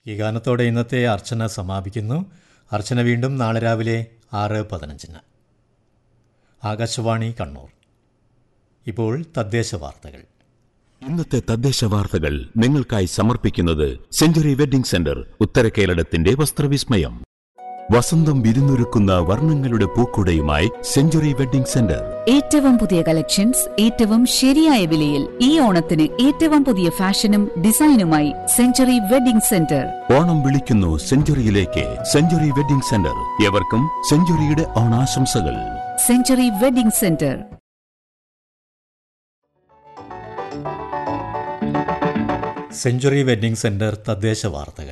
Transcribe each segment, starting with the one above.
ഈ ഗാനത്തോടെ ഇന്നത്തെ അർച്ചന സമാപിക്കുന്നു അർച്ചന വീണ്ടും നാളെ രാവിലെ ആറ് പതിനഞ്ചിന് ആകാശവാണി കണ്ണൂർ ഇപ്പോൾ തദ്ദേശ വാർത്തകൾ ഇന്നത്തെ തദ്ദേശ വാർത്തകൾ നിങ്ങൾക്കായി സമർപ്പിക്കുന്നത് സെഞ്ചുറി വെഡിംഗ് സെന്റർ ഉത്തരകേരളത്തിന്റെ വസ്ത്രവിസ്മയം വസന്തം വിരുന്നൊരുക്കുന്ന വർണ്ണങ്ങളുടെ പൂക്കുടയുമായി സെഞ്ചുറി വെഡിംഗ് സെന്റർ ഏറ്റവും പുതിയ കളക്ഷൻസ് ഏറ്റവും ശരിയായ വിലയിൽ ഈ ഓണത്തിന് ഏറ്റവും പുതിയ ഫാഷനും ഡിസൈനുമായി സെഞ്ചുറി വെഡിംഗ് സെന്റർ ഓണം വിളിക്കുന്നു സെഞ്ചുറിയിലേക്ക് സെഞ്ചുറി വെഡിംഗ് സെന്റർ എവർക്കും സെഞ്ചുറിയുടെ ഓണാശംസകൾ century wedding centre century wedding centre തദ്ദേശ വാർത്തകൾ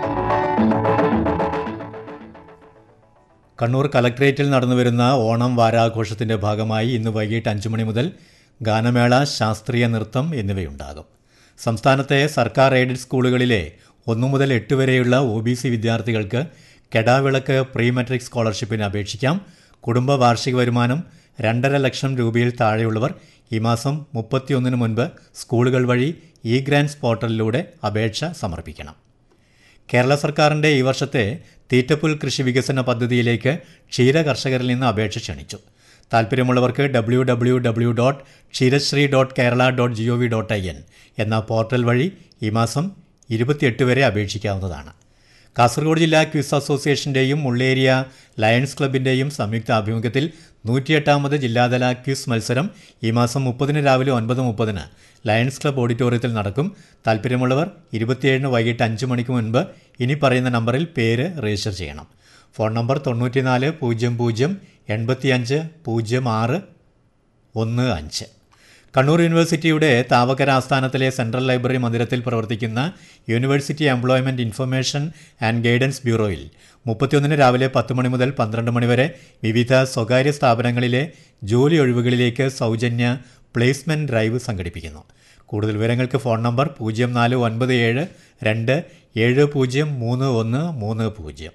കണ്ണൂർ കലക്ട്രേറ്റിൽ നടന്നുവരുന്ന ഓണം വാരാഘോഷത്തിന്റെ ഭാഗമായി ഇന്ന് വൈകിട്ട് അഞ്ചു മണി മുതൽ ഗാനമേള ശാസ്ത്രീയ നൃത്തം എന്നിവയുണ്ടാകും സംസ്ഥാനത്തെ സർക്കാർ എയ്ഡഡ് സ്കൂളുകളിലെ ഒന്നു മുതൽ എട്ട് വരെയുള്ള ഒ ബി സി വിദ്യാർത്ഥികൾക്ക് കെടാവിളക്ക് പ്രീ മെട്രിക് സ്കോളർഷിപ്പിന് അപേക്ഷിക്കാം കുടുംബ വാർഷിക വരുമാനം രണ്ടര ലക്ഷം രൂപയിൽ താഴെയുള്ളവർ ഈ മാസം മുപ്പത്തിയൊന്നിന് മുൻപ് സ്കൂളുകൾ വഴി ഇ ഗ്രാൻസ് പോർട്ടലിലൂടെ അപേക്ഷ സമർപ്പിക്കണം കേരള സർക്കാരിൻ്റെ ഈ വർഷത്തെ തീറ്റപ്പുൽ കൃഷി വികസന പദ്ധതിയിലേക്ക് ക്ഷീര കർഷകരിൽ നിന്ന് അപേക്ഷ ക്ഷണിച്ചു താല്പര്യമുള്ളവർക്ക് W W W dot Ksheerasree dot Kerala dot G O V dot I N എന്ന പോർട്ടൽ വഴി ഈ മാസം ഇരുപത്തിയെട്ട് വരെ അപേക്ഷിക്കാവുന്നതാണ് കാസർഗോഡ് ജില്ലാ ക്വിസ് അസോസിയേഷൻ്റെയും മുള്ളേരിയ ലയൺസ് ക്ലബിൻ്റെയും സംയുക്ത ആഭിമുഖ്യത്തിൽ നൂറ്റിയെട്ടാമത് ജില്ലാതല ക്വിസ് മത്സരം ഈ മാസം മുപ്പതിന് രാവിലെ ഒൻപത് മുപ്പതിന് ലയൺസ് ക്ലബ് ഓഡിറ്റോറിയത്തിൽ നടക്കും താല്പര്യമുള്ളവർ ഇരുപത്തിയേഴിന് വൈകിട്ട് അഞ്ച് മണിക്ക് മുൻപ് ഇനി പറയുന്ന നമ്പറിൽ പേര് രജിസ്റ്റർ ചെയ്യണം ഫോൺ നമ്പർ തൊണ്ണൂറ്റിനാല് പൂജ്യം പൂജ്യം എൺപത്തിയഞ്ച് പൂജ്യം ആറ് ഒന്ന് അഞ്ച് കണ്ണൂർ യൂണിവേഴ്സിറ്റിയുടെ താവക്കര ആസ്ഥാനത്തിലെ സെൻട്രൽ ലൈബ്രറി മന്ദിരത്തിൽ പ്രവർത്തിക്കുന്ന university employment information and guidance ബ്യൂറോയിൽ മുപ്പത്തിയൊന്നിന് രാവിലെ പത്ത് മണി മുതൽ പന്ത്രണ്ട് മണി വരെ വിവിധ സ്വകാര്യ സ്ഥാപനങ്ങളിലെ ജോലി ഒഴിവുകളിലേക്ക് സൗജന്യ പ്ലേസ്മെൻറ്റ് ഡ്രൈവ് സംഘടിപ്പിക്കുന്നു കൂടുതൽ വിവരങ്ങൾക്ക് ഫോൺ നമ്പർ പൂജ്യം നാല് ഒൻപത് ഏഴ് രണ്ട് ഏഴ് പൂജ്യം മൂന്ന് ഒന്ന് മൂന്ന് പൂജ്യം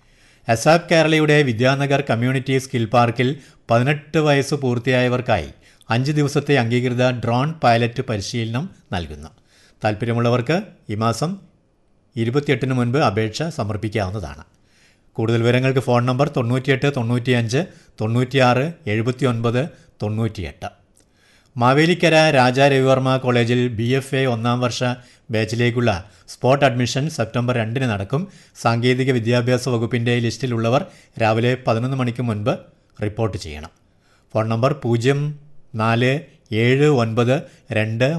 അസാബ് കേരളയുടെ വിദ്യാനഗർ കമ്മ്യൂണിറ്റി സ്കിൽ പാർക്കിൽ പതിനെട്ട് വയസ്സ് പൂർത്തിയായവർക്കായി അഞ്ച് ദിവസത്തെ അംഗീകൃത ഡ്രോൺ പൈലറ്റ് പരിശീലനം നൽകുന്നു താല്പര്യമുള്ളവർക്ക് ഈ മാസം ഇരുപത്തിയെട്ടിന് മുൻപ് അപേക്ഷ സമർപ്പിക്കാവുന്നതാണ് കൂടുതൽ വിവരങ്ങൾക്ക് ഫോൺ നമ്പർ തൊണ്ണൂറ്റിയെട്ട് തൊണ്ണൂറ്റിയഞ്ച് തൊണ്ണൂറ്റിയാറ് എഴുപത്തി ഒൻപത് തൊണ്ണൂറ്റിയെട്ട് മാവേലിക്കര രാജാ രവിവർമ്മ കോളേജിൽ ബി എഫ് എ ഒന്നാം വർഷ ബാച്ചിലേക്കുള്ള സ്പോട്ട് അഡ്മിഷൻ സെപ്റ്റംബർ രണ്ടിന് നടക്കും സാങ്കേതിക വിദ്യാഭ്യാസ വകുപ്പിൻ്റെ ലിസ്റ്റിലുള്ളവർ രാവിലെ പതിനൊന്ന് മണിക്ക് മുൻപ് റിപ്പോർട്ട് ചെയ്യണം ഫോൺ നമ്പർ പൂജ്യം നാല് ഏഴ് ഒൻപത് രണ്ട്